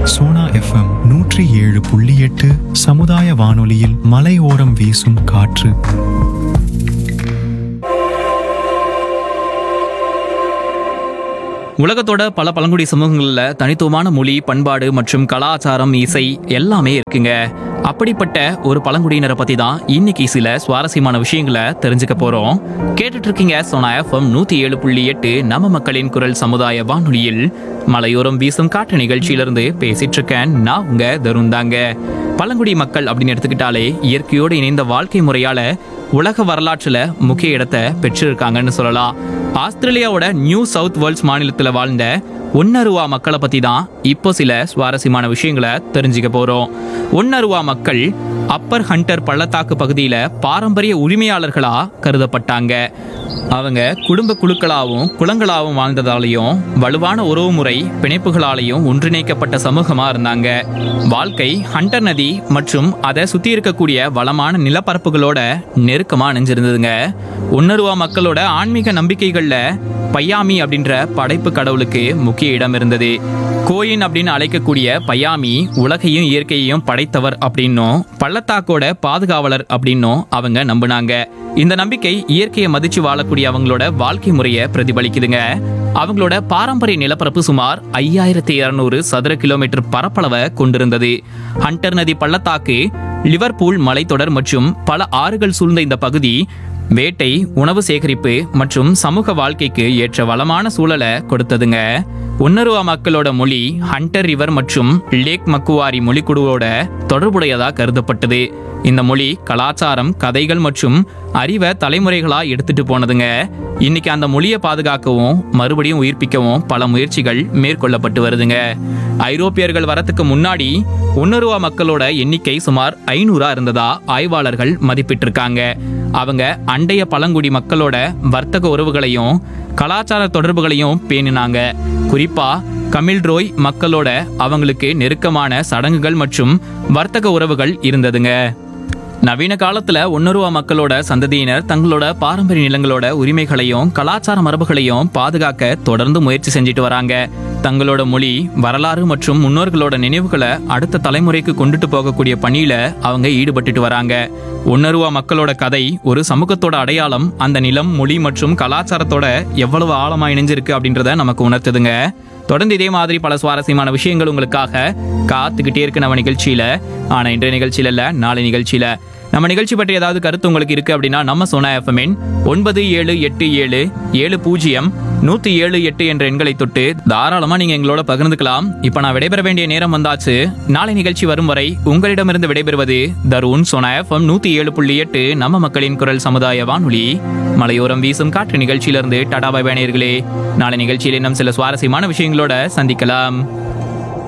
Sona FM நூற்றி ஏழு புள்ளி எட்டு சமுதாய வானொலியில் மலையோரம் வீசும் காற்று உலகத்தோட பல பழங்குடி சமூகங்களில் தனித்துவமான மொழி பண்பாடு மற்றும் கலாச்சாரம் இசை எல்லாமே இருக்குங்க அப்படிப்பட்ட ஒரு பழங்குடியினரை பத்தி தான் இன்னைக்கு சில சுவாரஸ்யமான விஷயங்களை தெரிஞ்சுக்க போறோம் கேட்டுட்டு இருக்கீங்க சோனா எஃப்எம் நூத்தி ஏழு புள்ளி எட்டு நம்ம மக்களின் குரல் சமுதாய வானொலியில் மலையோரம் வீசும் காற்று நிகழ்ச்சியிலிருந்து பேசிட்டு இருக்கேன் நான் உங்க தருண் தாங்க பழங்குடி மக்கள் அப்படின்னு எடுத்துக்கிட்டாலே இயற்கையோடு இணைந்த வாழ்க்கை முறையால உலக வரலாற்றுல முக்கிய இடத்தை பெற்றிருக்காங்கன்னு சொல்லலாம் ஆஸ்திரேலியாவோட நியூ சவுத் வேல்ஸ் மாநிலத்துல வாழ்ந்த ஒன்னருவா மக்களை பத்தி தான் இப்போ சில சுவாரஸ்யமான விஷயங்களை தெரிஞ்சுக்க போறோம் ஒன்னருவா மக்கள் அப்பர் ஹண்டர் பள்ளத்தாக்கு பகுதியில பாரம்பரிய உரிமையாளர்களா கருதப்பட்டாங்க அவங்க குடும்ப குழுக்களாகவும் குளங்களாகவும் வாழ்ந்ததாலையும் வலுவான உறவுமுறை பிணைப்புகளாலையும் ஒன்றிணைக்கப்பட்ட சமூகமா இருந்தாங்க வாழ்க்கை ஹண்டர் நதி மற்றும் அதை சுத்தி இருக்கக்கூடிய வளமான நிலப்பரப்புகளோட நெருக்கமா இணைஞ்சிருந்ததுங்க ஒன்னருவா மக்களோட ஆன்மீக நம்பிக்கைகள்ல பையாமி அப்படின்ற படைப்பு கடவுளுக்கு முக்கிய இடம் இருந்தது கோயின் அப்படின்னு அழைக்கக்கூடிய பையாமி உலகையும் இயற்கையையும் படைத்தவர் அப்படின்னும் பள்ளத்தாக்கோட பாதுகாவலர் அப்படின்னும் அவங்க நம்பினாங்க இந்த நம்பிக்கை இயற்கையை மதிச்சு வாழக்கூடிய அவங்களோட வாழ்க்கை முறையை பிரதிபலிக்குதுங்க அவங்களோட பாரம்பரிய நிலப்பரப்பு சுமார் ஐயாயிரத்தி இருநூறு சதுர கிலோமீட்டர் பரப்பளவை கொண்டிருந்தது ஹண்டர் நதி பள்ளத்தாக்கு லிவர்பூல் மலைத்தொடர் மற்றும் பல ஆறுகள் சூழ்ந்த இந்த பகுதி வேட்டை உணவு சேகரிப்பு மற்றும் சமூக வாழ்க்கைக்கு ஏற்ற வளமான சூழலை கொடுத்ததுங்க உன்னருவா மக்களோட மொழி ஹண்டர் ரிவர் மற்றும் லேக் மக்குவாரி மொழிக்குழுவோட தொடர்புடையதா கருதப்பட்டது இந்த மொழி கலாச்சாரம் கதைகள் மற்றும் அறிவை தலைமுறைகளா எடுத்துட்டு போனதுங்க இன்னைக்கு அந்த மொழியை பாதுகாக்கவும் மறுபடியும் உயிர்ப்பிக்கவும் பல முயற்சிகள் மேற்கொள்ளப்பட்டு வருதுங்க ஐரோப்பியர்கள் வரத்துக்கு முன்னாடி உன்னருவா மக்களோட எண்ணிக்கை சுமார் ஐநூறா இருந்ததா ஆய்வாளர்கள் மதிப்பிட்டிருக்காங்க அவங்க அண்டைய பழங்குடி மக்களோட வர்த்தக உறவுகளையும் கலாச்சார தொடர்புகளையும் பேணினாங்க குறிப்பா கமில்ரோய் மக்களோட அவங்களுக்கு நெருக்கமான சடங்குகள் மற்றும் வர்த்தக உறவுகள் இருந்ததுங்க நவீன காலத்துல ஒன்னருவா மக்களோட சந்ததியினர் தங்களோட பாரம்பரிய நிலங்களோட உரிமைகளையும் கலாச்சார மரபுகளையும் பாதுகாக்க தொடர்ந்து முயற்சி செஞ்சுட்டு வராங்க தங்களோட மொழி வரலாறு மற்றும் முன்னோர்களோட நினைவுகளை அடுத்த தலைமுறைக்கு கொண்டுட்டு போகக்கூடிய பணியில அவங்க ஈடுபட்டுட்டு வராங்க ஒன்னருவா மக்களோட கதை ஒரு சமூகத்தோட அடையாளம் அந்த நிலம் மொழி மற்றும் கலாச்சாரத்தோட எவ்வளவு ஆழமா இணைஞ்சிருக்கு அப்படின்றத நமக்கு உணர்த்துதுங்க தொடர்ந்து இதே மாதிரி பல சுவாரஸ்யமான விஷயங்கள் உங்களுக்காக காத்துக்கிட்டே இருக்கு நம்ம நிகழ்ச்சியில ஆனா இன்றைய நிகழ்ச்சியில இல்ல நாளை நிகழ்ச்சியில நம்ம நிகழ்ச்சி பற்றி ஏதாவது கருத்து உங்களுக்கு இருக்கு அப்படின்னா நம்ம சோனா எஃப்எம்என் ஒன்பது ஏழு எட்டு ஏழு ஏழு பூஜ்ஜியம் நூத்தி ஏழு எட்டு என்ற எண்களை தொட்டு தாராளமா நீங்க எங்களோட பகிர்ந்துக்கலாம் இப்ப நான் விடைபெற வேண்டிய நேரம் வந்தாச்சு நாளை நிகழ்ச்சி வரும் வரை உங்களிடமிருந்து விடைபெறுவது தருண் சோனா எஃப்எம் நூத்தி ஏழு புள்ளி எட்டு நம்ம மக்களின் குரல் சமுதாய வானொலி மலையோரம் வீசும் காற்று நிகழ்ச்சியிலிருந்து டாடா பை நேயர்களே நாளை நிகழ்ச்சியில் இன்னும் சில சுவாரஸ்யமான விஷயங்களோட சந்திக்கலாம்